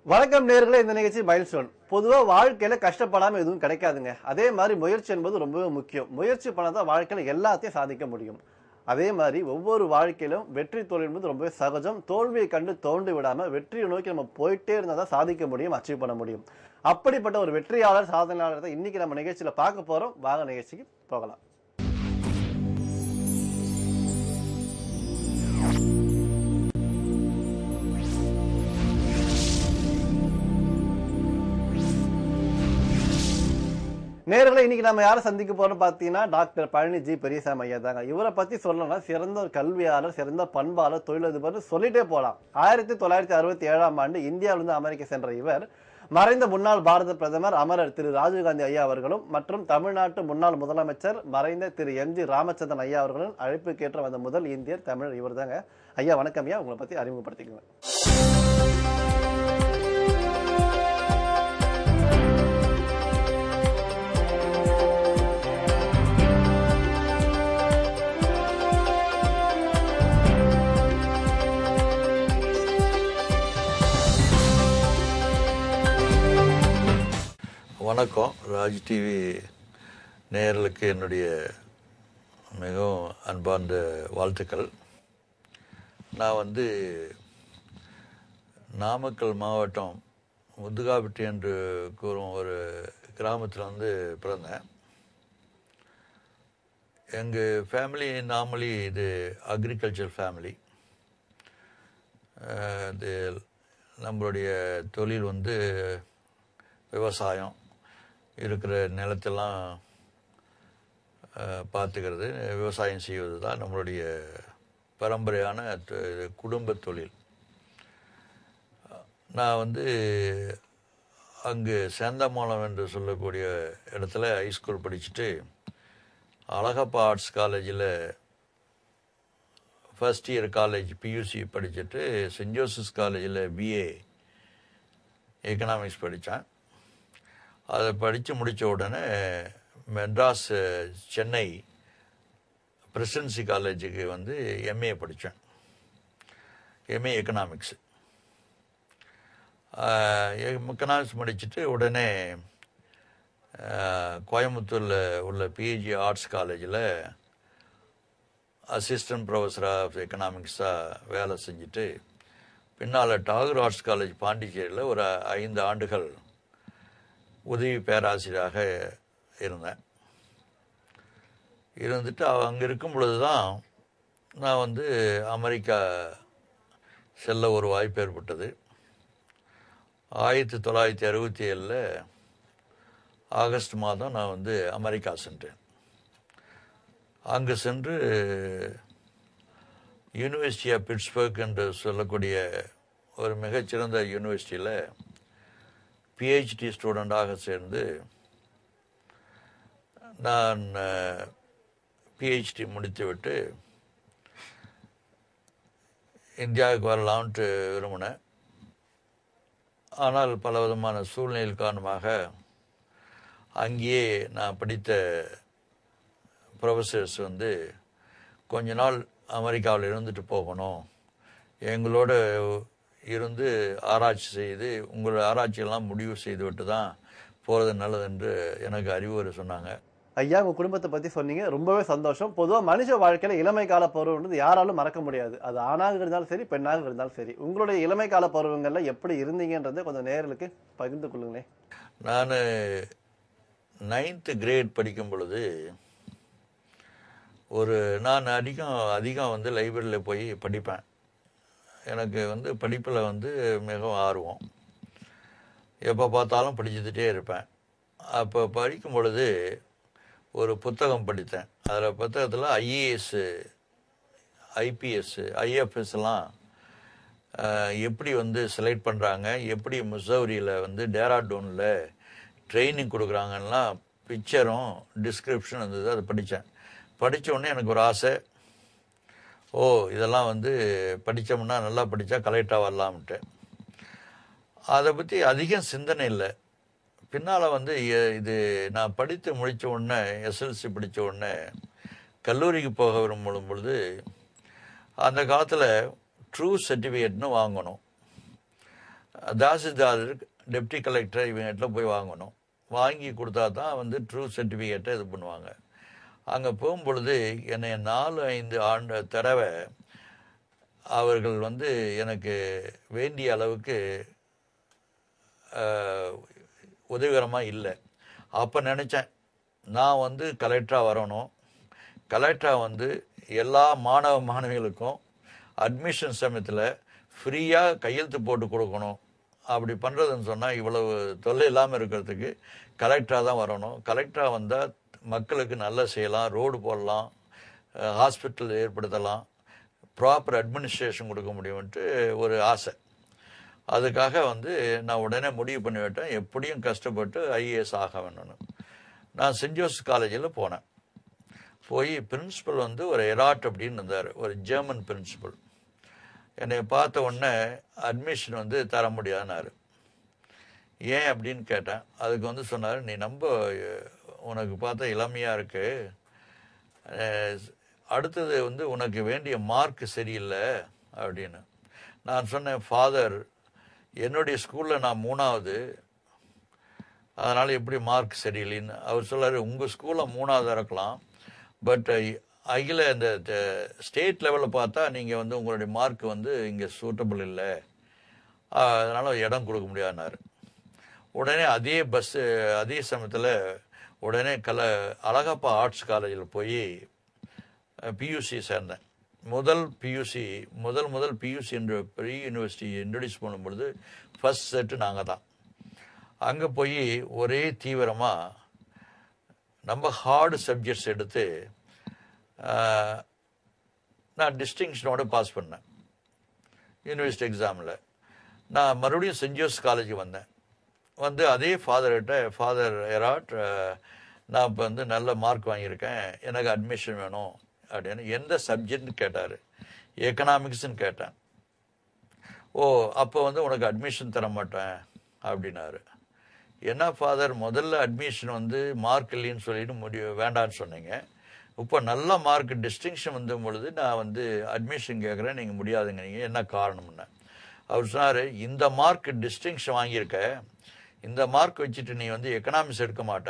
வணக்கம் நேர்களே இந்த நிகழ்ச்சி மைல்ஸ்டோன் பொதுவா வாழ்க்கையில கஷ்டப்படாம எதுவும் கிடைக்காதுங்க அதே மாதிரி முயற்சி என்பது ரொம்பவே முக்கியம் முயற்சி பண்ணாதான் வாழ்க்கையில எல்லாத்தையும் சாதிக்க முடியும் அதே மாதிரி ஒவ்வொரு வாழ்க்கையிலும் வெற்றி தோல்வி என்பது ரொம்பவே சகஜம் தோல்வியை கண்டு தோண்டி விடாம வெற்றியை நோக்கி நம்ம போயிட்டே இருந்தா தான் சாதிக்க முடியும் அச்சீவ் பண்ண முடியும் அப்படிப்பட்ட ஒரு வெற்றியாளர் சாதனையாளர் தான் இன்னைக்கு நம்ம நிகழ்ச்சியில பார்க்க போறோம் வாங்க நிகழ்ச்சிக்கு போகலாம் நேர்களை இன்னைக்கு நம்ம யாரை சந்திக்க போறோம் பார்த்தீங்கன்னா டாக்டர் பழனிஜி பெரியசாமி ஐயா தாங்க இவரை பத்தி சொல்லணும்னா சிறந்த ஒரு கல்வியாளர் சிறந்த பண்பாளர் தொழிலதிபர் சொல்லிட்டே போலாம் ஆயிரத்தி தொள்ளாயிரத்தி அறுபத்தி ஏழாம் ஆண்டு இந்தியாவிலிருந்து அமெரிக்கா சென்ற இவர் மறைந்த முன்னாள் பாரத பிரதமர் அமரர் திரு ராஜீவ்காந்தி ஐயா அவர்களும் மற்றும் தமிழ்நாட்டு முன்னாள் முதலமைச்சர் மறைந்த திரு எம் ஜி ராமச்சந்திரன் ஐயா அவர்களும் அழைப்புக்கேற்ற வந்த முதல் இந்தியர் தமிழர் இவர் தாங்க ஐயா வணக்கம் ஐயா உங்களை பத்தி அறிமுகப்படுத்திக்குங்க வணக்கம் ராஜ் டிவி நேயர்களுக்கு என்னுடைய மிகவும் அன்பார்ந்த வாழ்த்துக்கள் நான் வந்து நாமக்கல் மாவட்டம் முதுகாப்பட்டி என்று கூறும் ஒரு கிராமத்தில் வந்து பிறந்தேன் எங்கள் ஃபேமிலி நார்மலி இது அக்ரிகல்ச்சர் ஃபேமிலி இது நம்மளுடைய தொழில் வந்து விவசாயம் இருக்கிற நிலத்தெல்லாம் அஹ், பார்த்துக்கிறது விவசாயம் செய்வது தான் நம்மளுடைய பரம்பரையான தொ- குடும்ப தொழில் நான் வந்து அங்கு சேந்தமங்கலம் என்று சொல்லக்கூடிய இடத்துல ஹைஸ்கூல் படிச்சுட்டு அழகப்பா ஆர்ட்ஸ் காலேஜில் ஃபர்ஸ்ட் இயர் காலேஜ் பியூசி படிச்சுட்டு சென்ட் ஜோசப்ஸ் காலேஜில் பிஏ எக்கனாமிக்ஸ் படித்தேன் அதை படித்து முடித்த உடனே மெட்ராஸ் சென்னை பிரசிடென்சி காலேஜுக்கு வந்து எம்ஏ படித்தேன் எம்ஏ எக்கனாமிக்ஸ் எக்கனாமிக்ஸ் முடிச்சுட்டு உடனே ஆஹ், கோயம்புத்தூரில் உள்ள பிஜி ஆர்ட்ஸ் காலேஜில் அசிஸ்டன்ட் ப்ரொஃபஸர் ஆஃப் எக்கனாமிக்ஸாக வேலை செஞ்சுட்டு பின்னால் டாகூர் ஆர்ட்ஸ் காலேஜ் பாண்டிச்சேரியில் ஒரு ஐந்து ஆண்டுகள் உதவி பேராசிரியராக இருந்தேன் இருந்துட்டு அங்கே இருக்கும் பொழுது தான் நான் வந்து அமெரிக்கா செல்ல ஒரு வாய்ப்பு ஏற்பட்டது ஆயிரத்தி தொள்ளாயிரத்தி அறுபத்தி ஏழில் ஆகஸ்ட் மாதம் நான் வந்து அமெரிக்கா சென்றேன் அங்கு சென்று யூனிவர்சிட்டி ஆஃப் பிட்ஸ்பர்க் என்று சொல்லக்கூடிய ஒரு மிகச்சிறந்த யூனிவர்சிட்டியில் பிஹெச்டி ஸ்டூடெண்டாக சேர்ந்து நான் பிஹெச்டி முடித்துவிட்டு இந்தியாவுக்கு வரலான்ட்டு விரும்பினேன் ஆனால் பல விதமான சூழ்நிலை காரணமாக அங்கேயே நான் படித்த ப்ரொஃபஸர்ஸ் வந்து கொஞ்ச நாள் அமெரிக்காவில் இருந்துட்டு போகணும் எங்களோட இருந்து ஆராய்ச்சி செய்து உங்களோட ஆராய்ச்சியெல்லாம் முடிவு செய்துவிட்டு தான் போகிறது நல்லது என்று எனக்கு அறிவுரை சொன்னாங்க ஐயா உங்க குடும்பத்தை பத்தி சொன்னீங்க ரொம்பவே சந்தோஷம் பொதுவா மனுஷ வாழ்க்கையில இளமை கால பருவம்ன்றது யாராலும் மறக்க முடியாது அது ஆணாக இருந்தாலும் சரி பெண்ணாக இருந்தாலும் சரி உங்களுடைய இளமை கால பருவங்கள்ல எப்படி இருந்தீங்கன்றதை கொஞ்சம் நேர்களுக்கு பகிர்ந்து கொள்ளுங்களேன் நான் நைன்த்து கிரேட் படிக்கும் பொழுது ஒரு நான் அதிகம் அதிகம் வந்து லைப்ரரியில் போய் படிப்பேன் எனக்கு வந்து படிப்பில் வந்து மிகவும் ஆர்வம் எப்போ பார்த்தாலும் படிச்சுக்கிட்டே இருப்பேன் அப்போ படிக்கும் பொழுது ஒரு புத்தகம் படித்தேன் அதில் புத்தகத்தில் ஐஏஎஸ் ஐபிஎஸ் ஐஎஃப்எஸ்லாம் எப்படி வந்து செலக்ட் பண்ணுறாங்க எப்படி முசௌரியில் வந்து டேராடூனில் ட்ரைனிங் கொடுக்குறாங்கன்னா பிக்சரும் டிஸ்கிரிப்ஷன் இருந்தது அதை படித்தேன் படித்த உடனே எனக்கு ஒரு ஆசை ஓ இதெல்லாம் வந்து படித்தோம்னா நல்லா படித்தா கலெக்டாக வரலாம்ட்டு அதை பற்றி அதிகம் சிந்தனை இல்லை பின்னால் வந்து எ- இது நான் படித்து முடித்த உடனே எஸ்எல்சி படித்த உடனே கல்லூரிக்கு போக விரும்பும் பொழுது அந்த காலத்தில் ட்ரூ சர்டிஃபிகேட்னு வாங்கணும் தாசில்தார் டெப்டி கலெக்டர் இவங்ககிட்ட போய் வாங்கணும் வாங்கி கொடுத்தா தான் வந்து ட்ரூ சர்டிஃபிகேட்டை இது பண்ணுவாங்க அங்கே போகும்பொழுது என்னை நாலு ஐந்து ஆண்டு தடவை அவர்கள் வந்து எனக்கு வேண்டிய அளவுக்கு உதவிகரமாக இல்லை அப்போ நினச்சேன் நான் வந்து கலெக்டராக வரணும் கலெக்டராக வந்து எல்லா மாணவ மாணவிகளுக்கும் அட்மிஷன் சமயத்தில் ஃப்ரீயாக கையெழுத்து போட்டு கொடுக்கணும் அப்படி பண்ணுறதுன்னு சொன்னால் இவ்வளவு தொல்லை இல்லாமல் இருக்கிறதுக்கு கலெக்டராக தான் வரணும் கலெக்டராக வந்தால் மக்களுக்கு நல்லா செய்யலாம் ரோடு போடலாம் ஹாஸ்பிட்டல் ஏற்படுத்தலாம் ப்ராப்பர் அட்மினிஸ்ட்ரேஷன் கொடுக்க முடியும்ன்ட்டு ஒரு ஆசை அதுக்காக வந்து நான் உடனே முடிவு பண்ணி விட்டேன் எப்படியும் கஷ்டப்பட்டு ஐஏஎஸ் ஆக வேணும்னு நான் சென்ட் ஜோசப் காலேஜில் போனேன் போய் பிரின்சிபல் வந்து ஒரு எராட் அப்படின்னு இருந்தார் ஒரு ஜெர்மன் பிரின்சிபல் என்னை பார்த்த உடனே அட்மிஷன் வந்து தர முடியாதுனாரு ஏன் அப்படின்னு கேட்டேன் அதுக்கு வந்து சொன்னார் நீ ரொம்ப உனக்கு பார்த்தா இளமையாக இருக்கு அடுத்தது வந்து உனக்கு வேண்டிய மார்க் சரியில்லை அப்படின்னு நான் சொன்னேன் ஃபாதர் என்னுடைய ஸ்கூலில் நான் மூணாவது அதனால் எப்படி மார்க் சரியில்லைன்னு அவர் சொல்லார் உங்கள் ஸ்கூலில் மூணாவது இருக்கலாம் பட் அகில இந்த ஸ்டேட் லெவலில் பார்த்தா நீங்கள் வந்து உங்களுடைய மார்க் வந்து இங்கே சூட்டபிள் இல்லை அதனால் இடம் கொடுக்க முடியாதுனாரு உடனே அதே பஸ்ஸு அதே சமயத்தில் உடனே கல அழகப்பா ஆர்ட்ஸ் காலேஜில் போய் பியூசி சேர்ந்தேன் முதல் பியூசி முதல் முதல் பியூசி என்ற பெரிய யூனிவர்சிட்டி இன்ட்ரடியூஸ் பண்ணும்பொழுது ஃபஸ்ட் செட்டு நாங்கள் தான் அங்கே போய் ஒரே தீவிரமாக நம்ம ஹார்டு சப்ஜெக்ட்ஸ் எடுத்து நான் டிஸ்டிங்ஷனோட பாஸ் பண்ணேன் யூனிவர்சிட்டி எக்ஸாமில் நான் மறுபடியும் சென்ட் ஜோஸ் காலேஜ் வந்தேன் வந்து அதே ஃபாதர்கிட்ட ஃபாதர் எராட் நான் இப்போ வந்து நல்ல மார்க் வாங்கியிருக்கேன் எனக்கு அட்மிஷன் வேணும் அப்படின்னு எந்த சப்ஜெக்ட்னு கேட்டார் எக்கனாமிக்ஸ்னு கேட்டேன் ஓ அப்போ வந்து உனக்கு அட்மிஷன் தர மாட்டேன் அப்படின்னாரு என்ன ஃபாதர் முதல்ல அட்மிஷன் வந்து மார்க் இல்லைன்னு சொல்லிட்டு முடிவு வேண்டான்னு சொன்னீங்க இப்போ நல்ல மார்க் டிஸ்டிங்ஷன் வந்த பொழுது நான் வந்து அட்மிஷன் கேட்குறேன் நீங்கள் முடியாதுங்க நீங்கள் என்ன காரணம்னு அவர் சொன்னார் இந்த மார்க் டிஸ்டிங்ஷன் வாங்கியிருக்க இந்த மார்க் வச்சுட்டு நீ வந்து எக்கனாமிக்ஸ் எடுக்க மாட்ட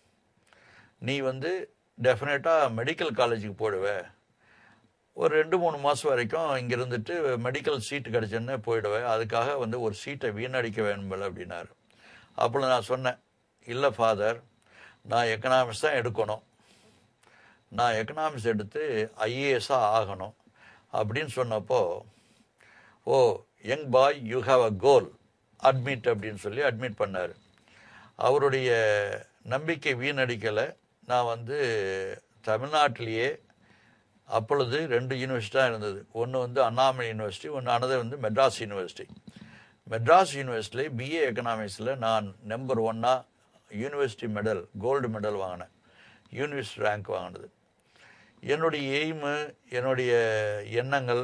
நீ வந்து டெஃபினட்டாக மெடிக்கல் காலேஜுக்கு போடுவ ஒரு ரெண்டு மூணு மாதம் வரைக்கும் இங்கே இருந்துட்டு மெடிக்கல் சீட்டு கிடச்சுன்னு போயிடுவேன் அதுக்காக வந்து ஒரு சீட்டை வீணடிக்க வேணுமில்ல அப்படின்னாரு அப்போ நான் சொன்னேன் இல்லை ஃபாதர் நான் எக்கனாமிக்ஸ் தான் எடுக்கணும் நான் எக்கனாமிக்ஸ் எடுத்து ஐஏஎஸ்ஸாக ஆகணும் அப்படின்னு சொன்னப்போ oh young boy you have a goal admit அப்படின்னு சொல்லி அட்மிட் பண்ணார் அவருடைய நம்பிக்கை வீணடிக்கலை நான் வந்து தமிழ்நாட்டிலேயே அப்பொழுது ரெண்டு யூனிவர்சிட்டி தான் இருந்தது ஒன்று வந்து அண்ணாமலை யூனிவர்சிட்டி ஒன்று அனதர் வந்து மெட்ராஸ் யூனிவர்சிட்டி மெட்ராஸ் யூனிவர்சிட்டியில் பிஏ எக்கனாமிக்ஸில் நான் நம்பர் ஒன்னாக யூனிவர்சிட்டி மெடல் கோல்டு மெடல் வாங்கினேன் யூனிவர்சிட்டி ரேங்க் வாங்கினது என்னுடைய எய்மு என்னுடைய எண்ணங்கள்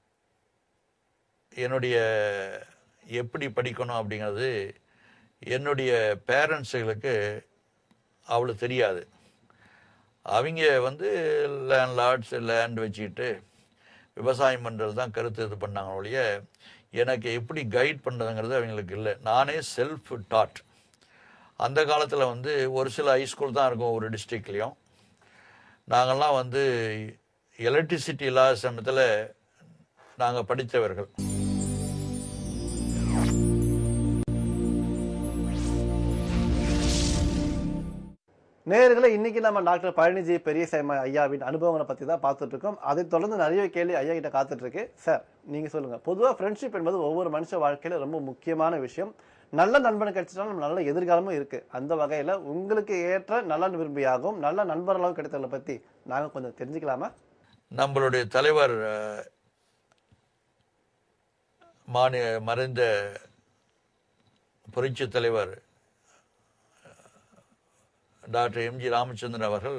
என்னுடைய எப்படி படிக்கணும் அப்படிங்கிறது என்னுடைய பேரண்ட்ஸுகளுக்கு அவ்வளோ தெரியாது அவங்க வந்து லேண்ட் லார்ட்ஸ் லேண்ட் வச்சுக்கிட்டு விவசாயம் பண்ணுறது தான் கருத்து இது பண்ணாங்க ஒழிய எனக்கு எப்படி கைட் பண்ணுறதுங்கிறது அவங்களுக்கு இல்லை நானே செல்ஃப் டாட் அந்த காலத்தில் வந்து ஒரு சில ஹைஸ்கூல் தான் இருக்கும் ஒரு டிஸ்ட்ரிக்ட்லேயும் நாங்கள்லாம் வந்து எலக்ட்ரிசிட்டி இல்லாத சமயத்தில் நாங்கள் படித்தவர்கள் நேர்களை இன்னைக்கு நம்ம டாக்டர் பழனிஜி பெரியசாமி ஐயாவின் அனுபவங்களை பத்தி தான் பார்த்துட்டு இருக்கோம் அதை தொடர்ந்து நிறைய கேள்வி ஐயா கிட்ட காத்துட்டு இருக்கு சார் நீங்க சொல்லுங்க பொதுவா ஃப்ரெண்ட்ஷிப் என்பது ஒவ்வொரு மனுஷ வாழ்க்கையில ரொம்ப முக்கியமான விஷயம் நல்ல நண்பன் கிடைச்சிட்டா நம்ம நல்ல எதிர்காலமும் இருக்கு அந்த வகையில உங்களுக்கு ஏற்ற நல்ல விரும்பியாகவும் நல்ல நண்பர்களாகவும் கிடைத்ததை பத்தி நாங்க கொஞ்சம் தெரிஞ்சுக்கலாமா நம்மளுடைய தலைவர் அஹ், மாநில மறைந்த புரட்சி தலைவர் டாக்டர் எம்ஜி ராமச்சந்திரன் அவர்கள்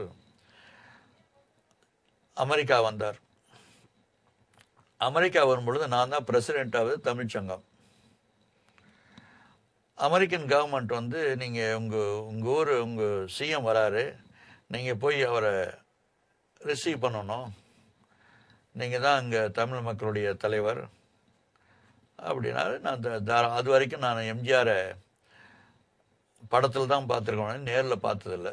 அமெரிக்கா வந்தார் அமெரிக்கா வரும்பொழுது நான் தான் பிரசிடென்டாவது தமிழ்ச்சங்கம் அமெரிக்கன் கவர்மெண்ட் வந்து நீங்கள் உங்கள் உங்கள் ஊர் உங்கள் சிஎம் வராரு நீங்கள் போய் அவரை ரிசீவ் பண்ணணும் நீங்கள் தான் இங்கே தமிழ் மக்களுடைய தலைவர் அப்படின்னாரு நான் த- தாரா- அது வரைக்கும் நான் எம்ஜிஆரை படத்தில் தான் பார்த்துருக்கேன் நேரில் பார்த்ததில்ல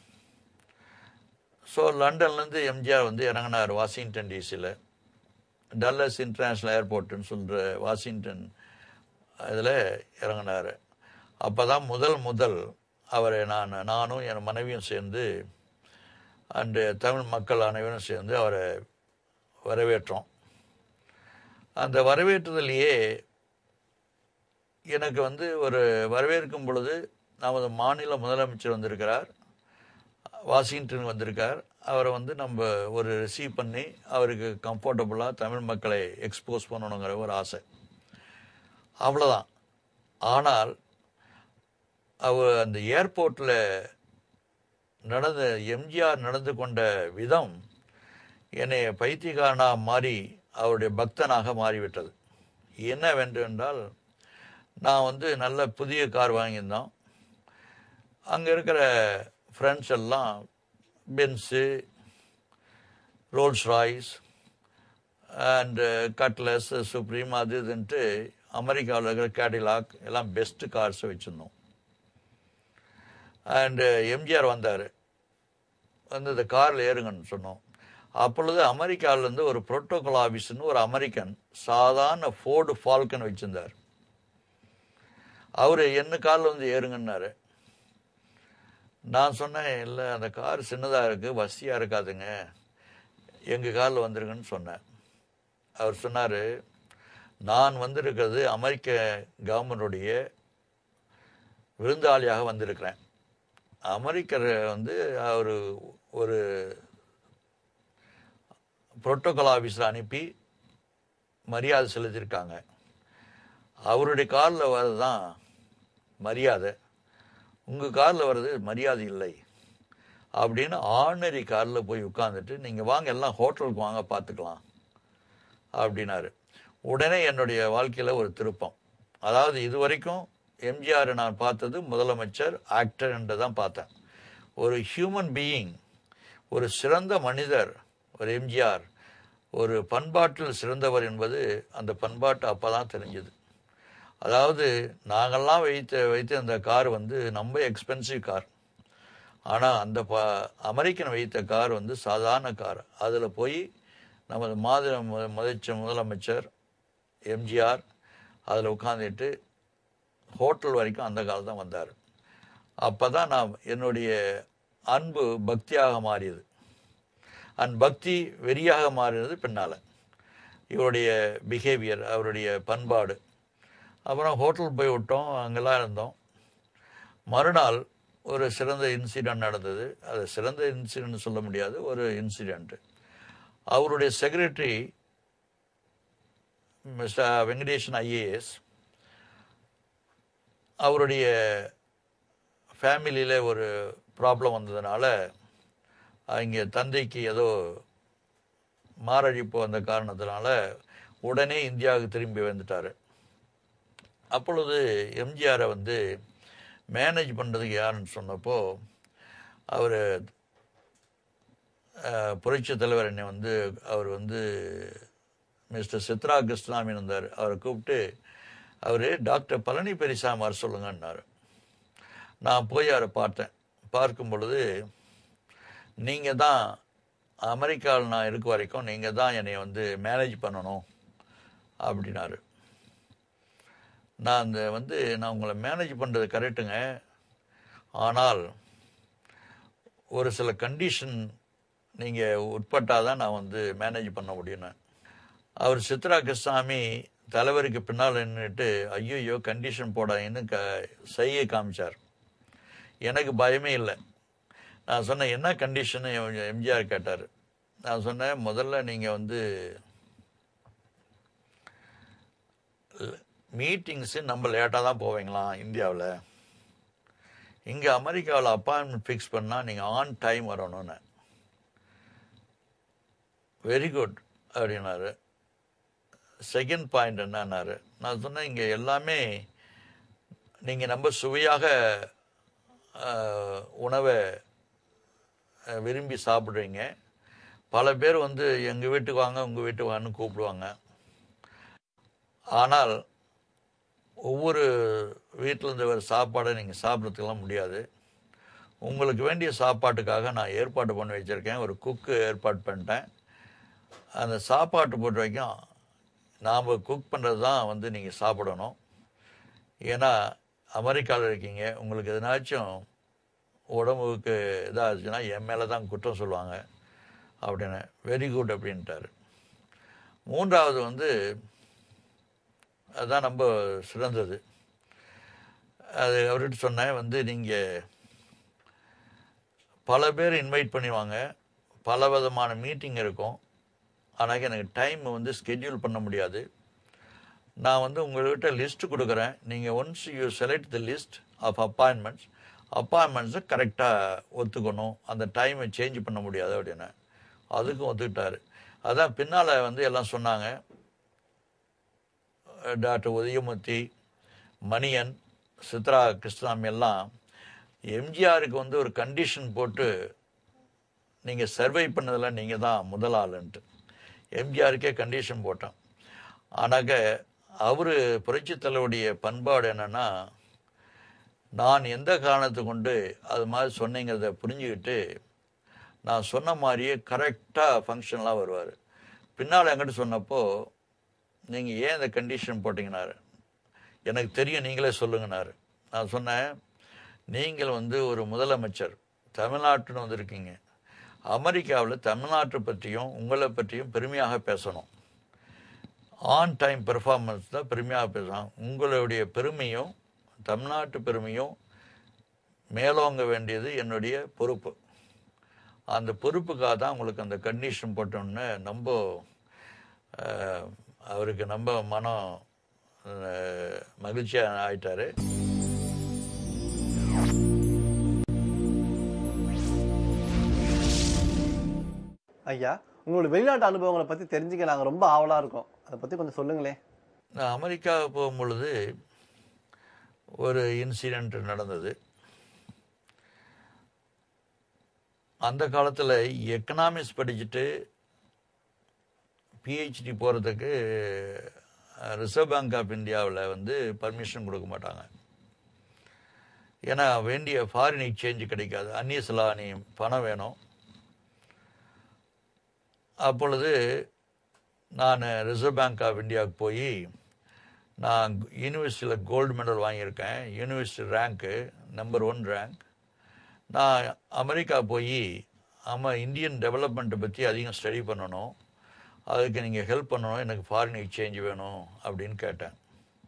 ஸோ லண்டன்லேருந்து எம்ஜிஆர் வந்து இறங்கினார் வாஷிங்டன் டிசியில் டல்லஸ் இன்டர்நேஷ்னல் ஏர்போர்ட்டுன்னு சொல்கிற வாஷிங்டன் இதில் இறங்கினார் அப்போ தான் முதல் முதல் அவரை நான் நானும் என் மனைவியும் சேர்ந்து அன்று தமிழ் மக்கள் அனைவரும் சேர்ந்து அவரை வரவேற்றோம் அந்த வரவேற்றுதலையே எனக்கு வந்து ஒரு வரவேற்கும் பொழுது நமது மாநில முதலமைச்சர் வந்திருக்கிறார் வாஷிங்டன் வந்திருக்கார் அவரை வந்து நம்ம ஒரு ரிசீவ் பண்ணி அவருக்கு கம்ஃபர்டபுளாக தமிழ் மக்களை எக்ஸ்போஸ் பண்ணணுங்கிற ஒரு ஆசை அவ்வளோதான் ஆனால் அவர் அந்த ஏர்போர்ட்டில் நடந்த எம்ஜிஆர் நடந்து கொண்ட விதம் என்னை பைத்தியக்காரனாக மாறி அவருடைய பக்தனாக மாறிவிட்டது என்னவென்றால் நான் வந்து நல்ல புதிய கார் வாங்கியிருந்தோம் அங்கே இருக்கிற ஃப்ரெண்ட்ஸ் எல்லாம் Benz Rolls Royce and Cutlass Supreme அது இதுன்ட்டு அமெரிக்காவில் இருக்கிற கேடிலாக் எல்லாம் பெஸ்ட்டு கார்ஸை வச்சுருந்தோம் அண்டு எம்ஜிஆர் வந்தார் வந்து இந்த காரில் ஏறுங்கன்னு சொன்னோம் அப்பொழுது அமெரிக்காவிலேருந்து ஒரு புரோட்டோகால் ஆஃபீஸ்னு ஒரு அமெரிக்கன் சாதாரண ஃபோர்டு ஃபால்கன் வச்சுருந்தார் அவர் என்ன காரில் வந்து ஏறுங்கன்னாரு நான் சொன்னேன் இல்லை அந்த கார் சின்னதாக இருக்குது வசதியாக இருக்காதுங்க எங்கள் காரில் வந்துருங்கன்னு சொன்னேன் அவர் சொன்னார் நான் வந்திருக்கிறது அமெரிக்க கவர்மெண்டுடைய விருந்தாளியாக வந்திருக்கிறேன் அமெரிக்கர் வந்து அவர் ஒரு புரோட்டோகால் ஆஃபீஸில் அனுப்பி மரியாதை செலுத்தியிருக்காங்க அவருடைய காரில் வர்றது தான் மரியாதை உங்கள் காரில் வர்றது மரியாதை இல்லை அப்படின்னு ஆர்டினரி காரில் போய் உட்காந்துட்டு நீங்கள் வாங்க எல்லாம் ஹோட்டலுக்கு வாங்க பார்த்துக்கலாம் அப்படின்னாரு உடனே என்னுடைய வாழ்க்கையில் ஒரு திருப்பம் அதாவது இது வரைக்கும் எம்ஜிஆர் நான் பார்த்தது முதலமைச்சர் ஆக்டர் என்று தான் பார்த்தேன் ஒரு ஹியூமன் பீயிங் ஒரு சிறந்த மனிதர் ஒரு எம்ஜிஆர் ஒரு பண்பாட்டில் சிறந்தவர் என்பது அந்த பண்பாட்டு அப்போ தான் தெரிஞ்சுது அதாவது நாங்கள்லாம் வைத்த வைத்த அந்த கார் வந்து ரொம்ப எக்ஸ்பென்சிவ் கார் ஆனால் அந்த ப அமெரிக்கன் வைத்த கார் வந்து சாதாரண கார் அதில் போய் நமது மாதிரி முதச்ச முதலமைச்சர் எம்ஜிஆர் அதில் உட்காந்துட்டு ஹோட்டல் வரைக்கும் அந்த காலம் தான் வந்தார் அப்போ தான் நான் என்னுடைய அன்பு பக்தியாக மாறியது அண்ட் பக்தி வெறியாக மாறினது பின்னால் இவருடைய பிஹேவியர் அவருடைய பண்பாடு அப்புறம் ஹோட்டல் போய் விட்டோம் அங்கெல்லாம் இருந்தோம் மறுநாள் ஒரு சிறந்த இன்சிடெண்ட் நடந்தது அது சிறந்த இன்சிடென்ட் சொல்ல முடியாது ஒரு இன்சிடெண்ட்டு அவருடைய செக்ரட்டரி மிஸ்டர் வெங்கடேஷன் ஐஏஎஸ் அவருடைய ஃபேமிலியில் ஒரு ப்ராப்ளம் வந்ததுனால இங்கே தந்தைக்கு ஏதோ மாரழிப்பு வந்த காரணத்தினால உடனே இந்தியாவுக்கு திரும்பி வந்துட்டார் அப்பொழுது எம்ஜிஆரை வந்து மேனேஜ் பண்ணுறதுக்கு யாருன்னு சொன்னப்போ அவர் புரட்சி தலைவர் என்னை வந்து அவர் வந்து மிஸ்டர் சித்ரா கிருஷ்ணாமி இருந்தார் அவரை கூப்பிட்டு அவர் டாக்டர் பழனி பெரிசாமி வர சொல்லுங்கன்னாரு நான் போய் அவரை பார்த்தேன் பார்க்கும் பொழுது நீங்கள் தான் அமெரிக்காவில் நான் இருக்க வரைக்கும் நீங்கள் தான் என்னை வந்து மேனேஜ் பண்ணணும் அப்படின்னாரு நான் அந்த வந்து நான் உங்களை மேனேஜ் பண்ணுறது கரெக்டுங்க ஆனால் ஒரு சில கண்டிஷன் நீங்கள் உட்பட்டால் தான் நான் வந்து மேனேஜ் பண்ண முடியும்னு அவர் சித்ரா கிருஷ்ணாமி தலைவருக்கு பின்னால் நின்றுட்டு ஐயோ கண்டிஷன் போடாங்கன்னு க செய்கை காமிச்சார் எனக்கு பயமே இல்லை நான் சொன்னேன் என்ன கண்டிஷனு எம்ஜிஆர் கேட்டார் நான் சொன்னேன் முதல்ல நீங்கள் வந்து மீட்டிங்ஸு நம்ம லேட்டாக தான் போவீங்களாம் இந்தியாவில் இங்கே அமெரிக்காவில் அப்பாயின்மெண்ட் ஃபிக்ஸ் பண்ணால் நீங்கள் ஆன் டைம் வரணும்னு வெரி குட் அப்படின்னாரு செகண்ட் பாயிண்ட் என்னன்னாரு நான் சொன்னேன் இங்கே எல்லாமே நீங்கள் ரொம்ப சுவையாக உணவை விரும்பி சாப்பிட்றீங்க பல பேர் வந்து எங்கள் வீட்டுக்கு வாங்க உங்கள் வீட்டுக்கு வாங்கன்னு கூப்பிடுவாங்க ஆனால் ஒவ்வொரு வீட்டில் இருந்து வர சாப்பாடை நீங்கள் சாப்பிட்றதுக்கெல்லாம் முடியாது உங்களுக்கு வேண்டிய சாப்பாட்டுக்காக நான் ஏற்பாடு பண்ணி வச்சுருக்கேன் ஒரு குக்கு ஏற்பாடு பண்ணிட்டேன் அந்த சாப்பாட்டு பொறுத்த வரைக்கும் நாம் குக் பண்ணுறது தான் வந்து நீங்கள் சாப்பிடணும் ஏன்னா அமெரிக்காவில் இருக்கீங்க உங்களுக்கு எதனாச்சும் உடம்புக்கு இதாச்சுன்னா என் மேலே தான் குற்றம் சொல்லுவாங்க அப்படின்னு வெரி குட் அப்படின்ட்டாரு மூன்றாவது வந்து அதுதான் ரொம்ப சிறந்தது அது அவர்கிட்ட சொன்னேன் வந்து நீங்கள் பல பேர் இன்வைட் பண்ணுவாங்க பல விதமான மீட்டிங் இருக்கும் ஆனால் எனக்கு டைம் வந்து ஸ்கெட்யூல் பண்ண முடியாது நான் வந்து உங்கள்கிட்ட லிஸ்ட் கொடுக்குறேன் நீங்கள் once you select the list of appointments அப்பாயின்மெண்ட்ஸை கரெக்டாக ஒத்துக்கணும் அந்த டைமை சேஞ்ச் பண்ண முடியாது அப்படின்னு அதுக்கும் ஒத்துக்கிட்டாரு அதான் பின்னால் வந்து எல்லாம் சொன்னாங்க டாக்டர் உதயமூர்த்தி மணியன் சித்ரா கிருஷ்ணாமி எல்லாம் எம்ஜிஆருக்கு வந்து ஒரு கண்டிஷன் போட்டு நீங்கள் சர்வை பண்ணதில் நீங்கள் தான் முதல் ஆளுன்ட்டு எம்ஜிஆருக்கே கண்டிஷன் போட்டோம் ஆனாக்க அவர் புரட்சித் தலைவருடைய பண்பாடு என்னன்னா நான் எந்த காரணத்தை கொண்டு அது மாதிரி சொன்னீங்கிறத புரிஞ்சுக்கிட்டு நான் சொன்ன மாதிரியே கரெக்டாக ஃபங்க்ஷன்லாம் வருவார் பின்னால் என்கிட்ட சொன்னப்போ நீங்கள் ஏன் இந்த கண்டிஷன் போட்டிங்கனாரு எனக்கு தெரியும் நீங்களே சொல்லுங்கனாரு நான் சொன்னேன் நீங்கள் வந்து ஒரு முதலமைச்சர் தமிழ்நாட்டுன்னு வந்திருக்கீங்க அமெரிக்காவில் தமிழ்நாட்டை பற்றியும் உங்களை பற்றியும் பெருமையாக பேசணும் ஆன் டைம் பெர்ஃபார்மன்ஸ் தான் பெருமையாக பேசணும் உங்களுடைய பெருமையும் தமிழ்நாட்டு பெருமையும் மேலோங்க வேண்டியது என்னுடைய பொறுப்பு அந்த பொறுப்புக்காக தான் உங்களுக்கு அந்த கண்டிஷன் போட்டோன்னு ரொம்ப அஹ், அவருக்கு ரொம்ப மனம் அஹ், மகிழ்ச்சியாக ஆயிட்டாரு ஐயா உங்களோட வெளிநாட்டு அனுபவங்களை பத்தி தெரிஞ்சுக்க நாங்க ரொம்ப ஆவலா இருக்கோம் அதை பத்தி கொஞ்சம் சொல்லுங்களேன் நான் அமெரிக்கா போகும் பொழுது ஒரு இன்சிடெண்ட் நடந்தது அந்த காலத்தில் எக்கனாமிக்ஸ் படிச்சுட்டு பிஹெச்டி போகிறதுக்கு ரிசர்வ் பேங்க் ஆஃப் இந்தியாவில் வந்து பர்மிஷன் கொடுக்க மாட்டாங்க ஏன்னா வேண்டிய ஃபாரின் எக்ஸ்சேஞ்ச் கிடைக்காது அந்நிய செலாவணி பணம் வேணும் அப்பொழுது நான் ரிசர்வ் பேங்க் ஆஃப் இந்தியாவுக்கு போய் நான் யூனிவர்சிட்டியில் கோல்டு மெடல் வாங்கியிருக்கேன் யூனிவர்சிட்டி ரேங்க்கு நம்பர் ஒன் ரேங்க் நான் அமெரிக்கா போய் ஆமாம் இந்தியன் டெவலப்மெண்ட்டை பற்றி அதிகம் ஸ்டடி பண்ணணும் அதுக்கு நீங்கள் ஹெல்ப் பண்ணணும் எனக்கு ஃபாரின் எக்ஸ்சேஞ்ச் வேணும் அப்படின்னு கேட்டேன்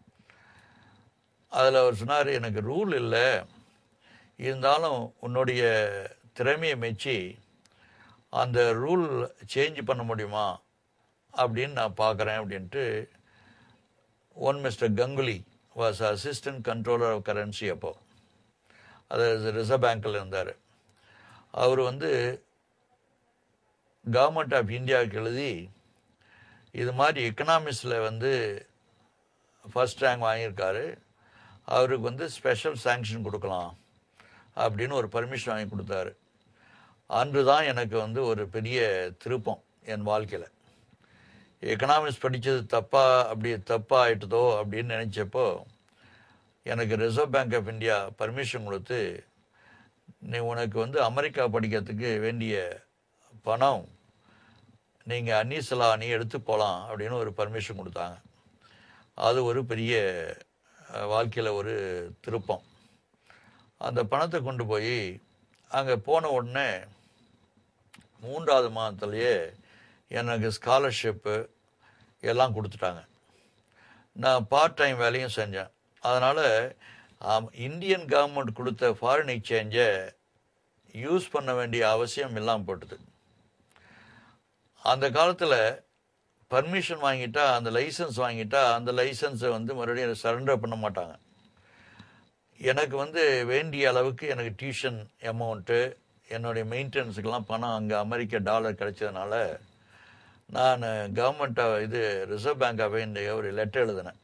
அதில் அவர் சொன்னார் எனக்கு ரூல் இல்லை இருந்தாலும் உன்னுடைய திறமையை மெச்சி அந்த ரூல் சேஞ்ச் பண்ண முடியுமா அப்படின்னு நான் பார்க்குறேன் அப்படின்ட்டு one Mister Ganguly was assistant controller of currency அப்போ அது ரிசர்வ் பேங்க்கில் இருந்தார் அவர் வந்து கவர்மெண்ட் ஆஃப் இந்தியாவுக்கு எழுதி இது மாதிரி எக்கனாமிக்ஸில் வந்து ஃபர்ஸ்ட் ரேங்க் வாங்கியிருக்காரு அவருக்கு வந்து ஸ்பெஷல் சாங்ஷன் கொடுக்கலாம் அப்படின்னு ஒரு பர்மிஷன் வாங்கி கொடுத்தாரு அன்று தான் எனக்கு வந்து ஒரு பெரிய திருப்பம் என் வாழ்க்கையில் எக்கனாமிக்ஸ் படித்தது தப்பா அப்படி தப்பா ஆயிட்டதோ அப்படின்னு நினச்சப்போ எனக்கு Reserve Bank of India permission கொடுத்து நீ உனக்கு வந்து அமெரிக்கா படிக்கிறதுக்கு வேண்டிய பணம் நீங்கள் அந்நிய செலாவணி எடுத்து போகலாம் அப்படின்னு ஒரு பர்மிஷன் கொடுத்தாங்க அது ஒரு பெரிய வாழ்க்கையில் ஒரு திருப்பம் அந்த பணத்தை கொண்டு போய் அங்கே போன உடனே மூன்றாவது மாதத்துலேயே எனக்கு ஸ்காலர்ஷிப்பு எல்லாம் கொடுத்துட்டாங்க நான் பார்ட் டைம் வேலையும் செஞ்சேன் அதனால் இந்தியன் கவர்மெண்ட் கொடுத்த ஃபாரின் எக்ஸ்சேஞ்சை யூஸ் பண்ண வேண்டிய அவசியம் இல்லாமல் போட்டுது அந்த காலத்தில் பர்மிஷன் வாங்கிட்டா அந்த லைசன்ஸ் வாங்கிட்டா அந்த லைசன்ஸை வந்து மறுபடியும் சரண்டர் பண்ண மாட்டாங்க எனக்கு வந்து வேண்டிய அளவுக்கு எனக்கு டியூஷன் அமௌண்ட்டு என்னுடைய மெயின்டெனன்ஸுக்கெல்லாம் பணம் அங்கே அமெரிக்க டாலர் கிடைச்சதுனால நான் கவர்மெண்ட் இது ரிசர்வ் பேங்க் ஆஃப் இந்தியா ஒரு லெட்டர் எழுதினேன்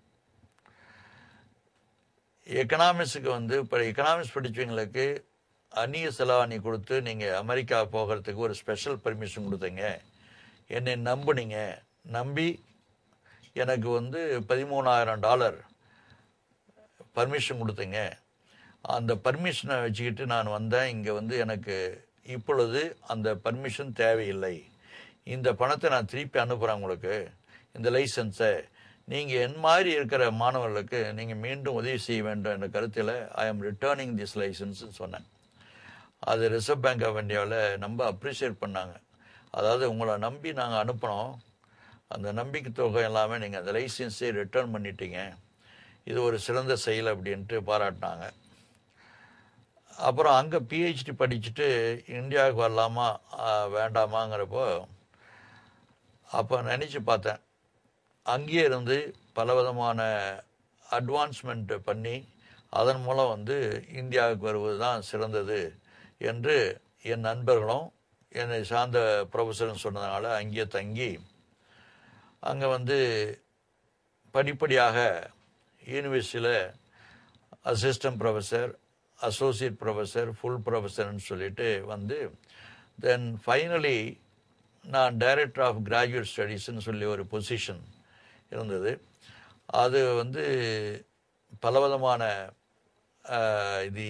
எக்கனாமிக்ஸுக்கு வந்து இப்போ எக்கனாமிக்ஸ் படித்தவங்களுக்கு அந்நிய செலாவணி கொடுத்து நீங்கள் அமெரிக்கா போகிறதுக்கு ஒரு ஸ்பெஷல் பர்மிஷன் கொடுத்தீங்க என்னை நம்புனீங்க நம்பி எனக்கு வந்து பதிமூணாயிரம் டாலர் பர்மிஷன் கொடுத்தீங்க அந்த பர்மிஷனை வச்சுக்கிட்டு நான் வந்தேன் இங்கே வந்து எனக்கு இப்பொழுது அந்த பர்மிஷன் தேவையில்லை இந்த பணத்தை நான் திருப்பி அனுப்புகிறேன் உங்களுக்கு இந்த லைசன்ஸை நீங்கள் என் மாதிரி இருக்கிற மாணவர்களுக்கு நீங்கள் மீண்டும் உதவி செய்ய வேண்டும் என்ற கருத்தில் ஐ ஆம் ரிட்டர்னிங் திஸ் லைசன்ஸ்னு சொன்னேன் அது ரிசர்வ் பேங்க் ஆஃப் இந்தியாவில் ரொம்ப அப்ரிஷியேட் பண்ணாங்க அதாவது உங்களை நம்பி நாங்கள் அனுப்பினோம் அந்த நம்பிக்கை தொகை எல்லாமே நீங்கள் அந்த லைசன்ஸை ரிட்டர்ன் பண்ணிட்டீங்க இது ஒரு சிறந்த செயல் அப்படின்ட்டு பாராட்டினாங்க அப்புறம் அங்கே பிஹெச்டி படிச்சுட்டு இந்தியாவுக்கு வரலாமா ஆ, வேண்டாமாங்கிறப்போ அப்போ நினச்சி பார்த்தேன் அங்கேயே இருந்து பலவிதமான அட்வான்ஸ்மெண்ட் பண்ணி அதன் மூலம் வந்து இந்தியாவுக்கு வருவது தான் சிறந்தது என்று என் நண்பர்களும் என்னை சார்ந்த ப்ரொஃபஸரும் சொன்னதுனால அங்கேயே தங்கி அங்கே வந்து படிப்படியாக யூனிவர்சிட்டியில் assistant professor associate professor full ப்ரொஃபஸர்னு சொல்லிட்டு வந்து தென் ஃபைனலி நான் டைரக்டர் ஆஃப் கிராஜுவேட் ஸ்டடீஸ்னு சொல்லி ஒரு பொசிஷன் இருந்தது அது வந்து பலவிதமான ஆஹ், இது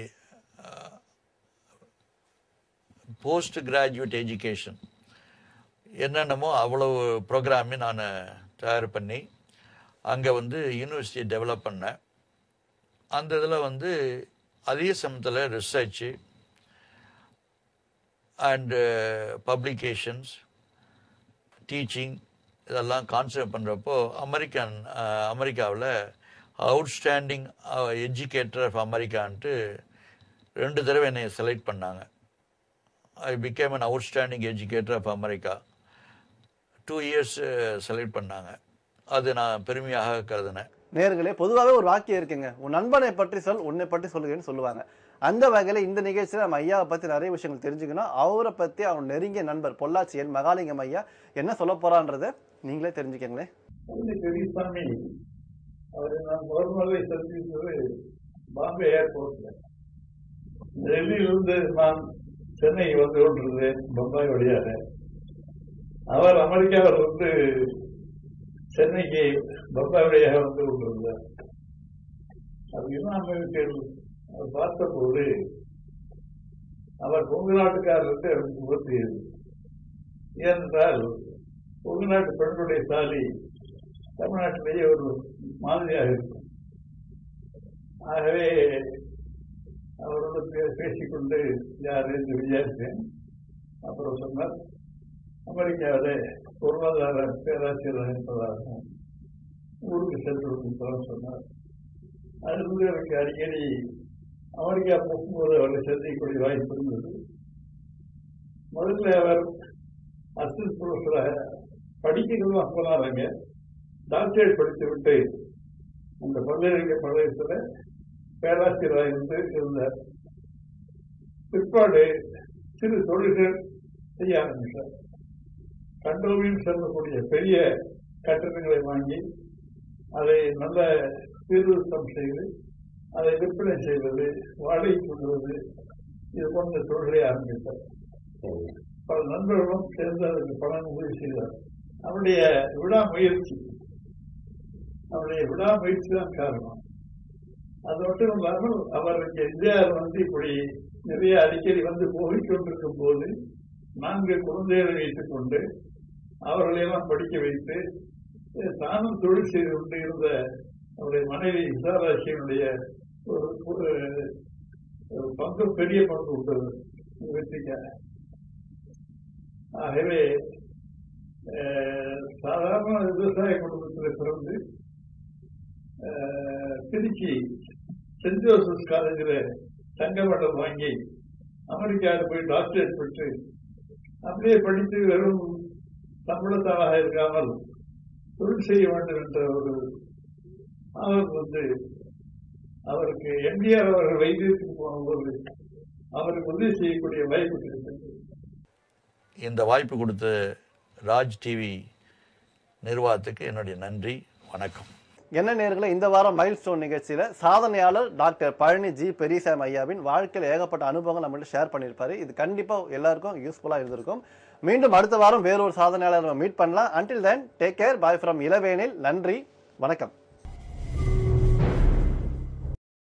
போஸ்ட் கிராஜுவேட் எஜுகேஷன் என்னென்னமோ அவ்வளவு ப்ரோக்ராமே நான் தயார் பண்ணி அங்கே வந்து யூனிவர்சிட்டி டெவலப் பண்ணேன் அந்த இதில் வந்து அதே சமயத்தில் ரிசர்ச்சு அண்டு பப்ளிகேஷன்ஸ் டீச்சிங் இதெல்லாம் கான்செப்ட் பண்ணுறப்போ அமெரிக்கன் அமெரிக்காவில் அவுட்ஸ்டாண்டிங் எஜுகேட்டர் ஆஃப் அமெரிக்கான்ட்டு ரெண்டு தடவை என்னை செலக்ட் பண்ணாங்க I became an outstanding educator of America two years select பண்ணாங்க அது நான் பெருமையாக கருதினேன் நேர்களே பொதுவாகவே ஒரு வாக்கியம் இருக்குங்க உன் நண்பனை பற்றி சொல் உன்னை பற்றி சொல்லுங்கன்னு சொல்லுவாங்க அந்த வகையில இந்த நிகழ்ச்சியில நம்ம ஐயாவை பத்தி நிறைய விஷயங்கள் தெரிஞ்சுக்கணும் அவரை பத்தி அவன் நெருங்கிய நண்பர் பொள்ளாச்சியன் மகாலிங்கம் ஐயா என்ன சொல்ல போறான்றதை நீங்களே தெரிஞ்சுக்கங்களேன் வந்து பெரியசாமி அவரை நான் முதல் முதலை சந்தித்தது பாம்பே ஏர்போர்ட்ல டெல்லியிலிருந்து நான் சென்னை வந்து கொண்டிருந்தேன் பம்பாய் வழியாக அவர் அமெரிக்காவில் வந்து சென்னைக்கு பம்பாய் வழியாக வந்து கொண்டிருந்தார் அது இமாமியர்கள் அவர் பார்த்தபோது அவர் கொங்கு நாட்டுக்காரருக்கு அவருக்கு உறுத்தியது ஏனென்றால் கொங்கு நாட்டு பெண்களுடைய சாலி தமிழ்நாட்டிலேயே ஒரு மாதிரியாக இருக்கும் ஆகவே அவரோடு பே- பேசிக்கொண்டு யார் என்று விசாரித்தேன் அப்புறம் சொன்னார் அமெரிக்காவில் பொருளாதார பேராசிரியர் இருப்பதாகவும் ஊருக்கு சென்று கொடுத்ததாக சொன்னார் அதிலிருந்து எனக்கு அடிக்கடி அமெரிக்கா போகும்போது அவரை சந்திக்கக்கூடிய வாய்ப்பு இருந்தது முதல்ல அவர் அசிஸ்டன்ட் ப்ரொஃபஸராக படிக்கிறதும் போனாருங்க டாக்டரேட் படித்து விட்டு அந்த பல்கலைக்கழகத்தில் பேராசிரியராக இருந்து இருந்தார் பிற்பாடு சிறு தொழில்கள் செய்ய ஆரம்பித்தார் கண்டோமின்னு சொல்லக்கூடிய பெரிய கட்டடங்களை வாங்கி அதை நல்ல சீர்திருத்தம் செய்து அதை விற்பனை செய்வது வாடகை கொள்வது இது போன்ற தொழிலை ஆரம்பித்தார் பல நண்பர்களும் சேர்ந்து அதற்கு பணம் உதவி செய்தார் அவருடைய விடாமுயற்சி அவருடைய விடாமுயற்சி தான் காரணம் அது மட்டும் இல்லாமல் அவருக்கு இந்தியாவில் வந்து இப்படி நிறைய அடிக்கடி வந்து போகிக் கொண்டிருக்கும் போது நான்கு குழந்தைகளை வைத்துக் கொண்டு அவர்களையெல்லாம் படிக்க வைத்து அஹ், தானும் தொழில் செய்து கொண்டு இருந்த அவருடைய மனைவி விசாலாட்சியினுடைய ஒரு ஒரு ஒரு பங்கு பெரிய பங்கு உண்டது வெற்றிக்காக ஆகவே அஹ், சாதாரண விவசாய குடும்பத்தில் பிறந்து அஹ், திருச்சி சென்ட் ஜோசப்ஸ் காலேஜில் தங்க மெடல் வாங்கி அமெரிக்காவில் போய் டாக்டரேட் பெற்று அப்படியே படித்து வெறும் சம்பளத்தாளாக இருக்காமல் தொழில் செய்ய வேண்டும் என்ற ஒரு அவர் வந்து அவருக்கு எம்ஜிஆர் அவர்கள் வைத்தியத்துக்கு போகும்போது அவருக்கு உதவி செய்யக்கூடிய வாய்ப்பு கிடைத்தது இந்த வாய்ப்பு கொடுத்த ராஜ் டிவி நிர்வாகத்துக்கு என்னுடைய நன்றி வணக்கம் என்ன நேர்களை இந்த வாரம் மைல் ஸ்டோன் நிகழ்ச்சியில சாதனையாளர் டாக்டர் பழனி ஜி பெரியசாமி ஐயாவின் வாழ்க்கையில் ஏகப்பட்ட அனுபவங்கள் நம்மள்ட்ட ஷேர் பண்ணியிருப்பாரு இது கண்டிப்பா எல்லாருக்கும் யூஸ்ஃபுல்லா இருந்திருக்கும் மீண்டும் அடுத்த வாரம் வேறொரு சாதனையாளர் நம்ம மீட் பண்ணலாம் until then take care bye from Ilavenil நன்றி வணக்கம்